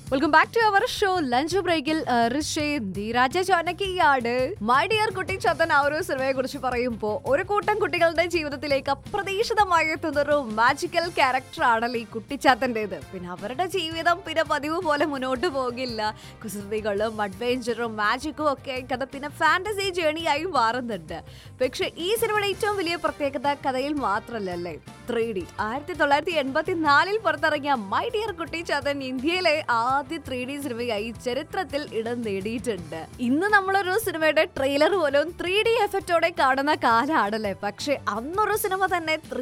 welcome back to our show lunch ബ്രേക്കിൽ ധീരാജ ചോനക്കിയാണ് my dear കുട്ടി ചത്തൻ ആ ഒരു സിനിമയെ കുറിച്ച് പറയുമ്പോൾ ഒരു കൂട്ടം കുട്ടികളുടെ ജീവിതത്തിലേക്ക് അപ്രതീക്ഷിതമായി എത്തുന്ന ഒരു മാജിക്കൽ ക്യാരക്ടർ ആണല്ലോ ഈ കുട്ടിച്ചാത്തൻ്റെത് പിന്നെ അവരുടെ ജീവിതം പിന്നെ പതിവ് പോലെ മുന്നോട്ട് പോകില്ല കുസൃതികളും അഡ്വഞ്ചറും മാജിക്കും ഒക്കെ കഥ പിന്നെ ഫാന്റസി ജേണിയായി മാറുന്നുണ്ട് പക്ഷെ ഈ സിനിമയുടെ ഏറ്റവും വലിയ പ്രത്യേകത കഥയിൽ മാത്രമല്ലല്ലേ ത്രീ ഡി ആയിരത്തി തൊള്ളായിരത്തി എൺപത്തി നാലിൽ പുറത്തിറങ്ങിയ മൈ ഡിയർ കുട്ടി ചതൻ ഇന്ത്യയിലെ ആദ്യ ത്രീ ഡി സിനിമയായി ചരിത്രത്തിൽ ഇടം നേടിയിട്ടുണ്ട് ഇന്ന് നമ്മളൊരു സിനിമയുടെ ട്രെയിലർ പോലും ത്രീ ഡി എഫക്റ്റോടെ കാണുന്ന കാലാണല്ലേ പക്ഷെ അന്നൊരു സിനിമ തന്നെ